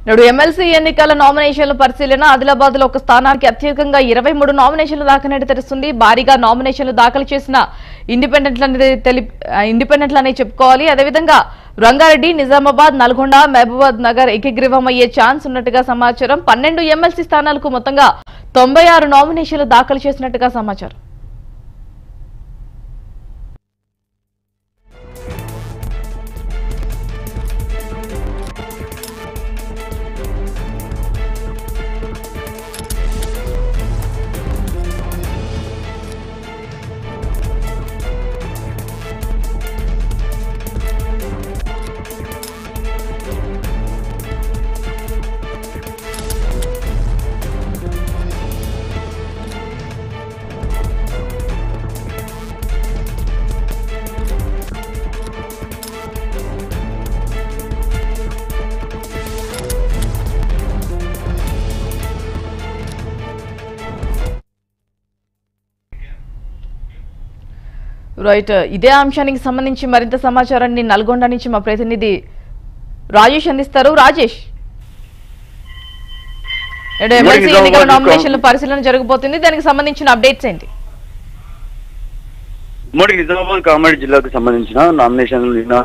నేడు ఎమ్మెల్సీ ఎన్నికల నామినేషన్ల పరిశీలన ఆదిలాబాద్ లో ఒక స్థానానికి అత్యధికంగా ఇరవై మూడు నామినేషన్లు దాఖలైనట్టు తెలుస్తుంది భారీగా నామినేషన్లు దాఖలు చేసిన ఇండిపెండెంట్లని తెలి ఇండిపెండెంట్లనే చెప్పుకోవాలి అదేవిధంగా రంగారెడ్డి నిజామాబాద్ నల్గొండ మహబూబాద్ నగర్ ఏకగ్రీవం అయ్యే ఛాన్స్ ఉన్నట్టుగా సమాచారం పన్నెండు ఎమ్మెల్సీ స్థానాలకు మొత్తంగా తొంభై ఆరు నామినేషన్లు దాఖలు చేసినట్టుగా సమాచారం రైట్ ఇదే అంశానికి సంబంధించి మరింత సమాచారాన్ని నల్గొండ నుంచి మా ప్రతినిధి రాజేష్ అందిస్తారు రాజేష్ నేడు ఎమ్మెల్సీ నిజామాబాద్ ఎన్నికల యొక్క- నామినేషన్ల పరిశీలన జరగబోతుంది దానికి సంబంధించిన అప్డేట్స్ ఏంటి ఉమ్మడి నిజామాబాద్ కామారెడ్డి జిల్లాకు సంబంధించిన నామినేషన్లు నిన్న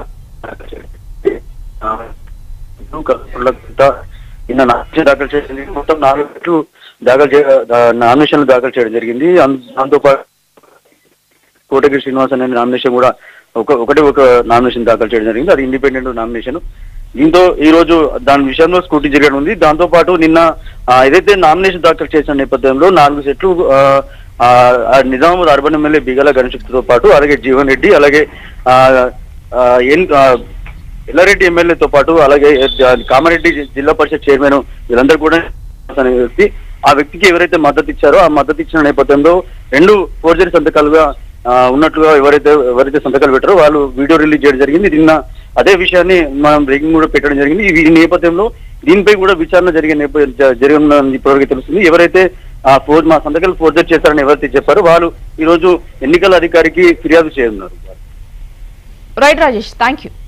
ఆ, కలెక్టర్ల నిన్న నామినేషన్ దాఖలు చేసింది మొత్తం నాలుగు రెట్లు దాఖలు చే ఆ, నామినేషన్లు దాఖలు చేయడం జరిగింది అం- దాంతో పాటు కోటగిరి శ్రీనివాస్ అనే నామినేషన్ కూడా ఒక ఒకటి ఒక నామినేషన్ దాఖలు చేయడం జరిగింది అది ఇండిపెండెంట్ నామినేషన్ దీంతో ఈ రోజు దాని విషయంలో స్కూటీ జరగడం ఉంది దాంతో పాటు నిన్న ఆ, ఏదైతే నామినేషన్ దాఖలు చేసిన నేపథ్యంలో నాలుగు సెట్లు ఆ, ఆ, ఆ నిజామాబాద్ అర్బన్ ఎమ్మెల్యే బిగల గణశక్తితో పాటు అలాగే జీవన్ రెడ్డి అలాగే ఆ, ఆ, ఎన్ ఆ, ఎల్లారెడ్డి ఎమ్మెల్యేతో పాటు అలాగే ఆ, కామారెడ్డి జిల్లా పరిషత్ చైర్మన్ వీళ్ళందరూ కూడా అనే వ్యక్తి ఆ వ్యక్తికి ఎవరైతే మద్దతు ఇచ్చారో ఆ మద్దతు ఇచ్చిన నేపథ్యంలో రెండు ఫోర్జరీ సంతకాలుగా ఆ, ఉన్నట్లుగా ఎవరైతే ఎవరైతే సంతకాలు పెట్టారో వాళ్ళు వీడియో రిలీజ్ చేయడం జరిగింది నిన్న అదే విషయాన్ని మనం బ్రేకింగ్ కూడా పెట్టడం జరిగింది ఈ ఈ నేపథ్యంలో దీనిపై కూడా విచారణ జరిగే నేప- జ- జరిగిన ఇప్పటివరకు తెలుస్తుంది ఎవరైతే ఆ ఫోర్ మా సంతకాలు ఫోర్జరీ చేశారని ఎవరైతే చెప్పారో వాళ్ళు ఈ రోజు ఎన్నికల అధికారికి ఫిర్యాదు చేయనున్నారు రైట్ రాజేష్ థ్యాంక్ యూ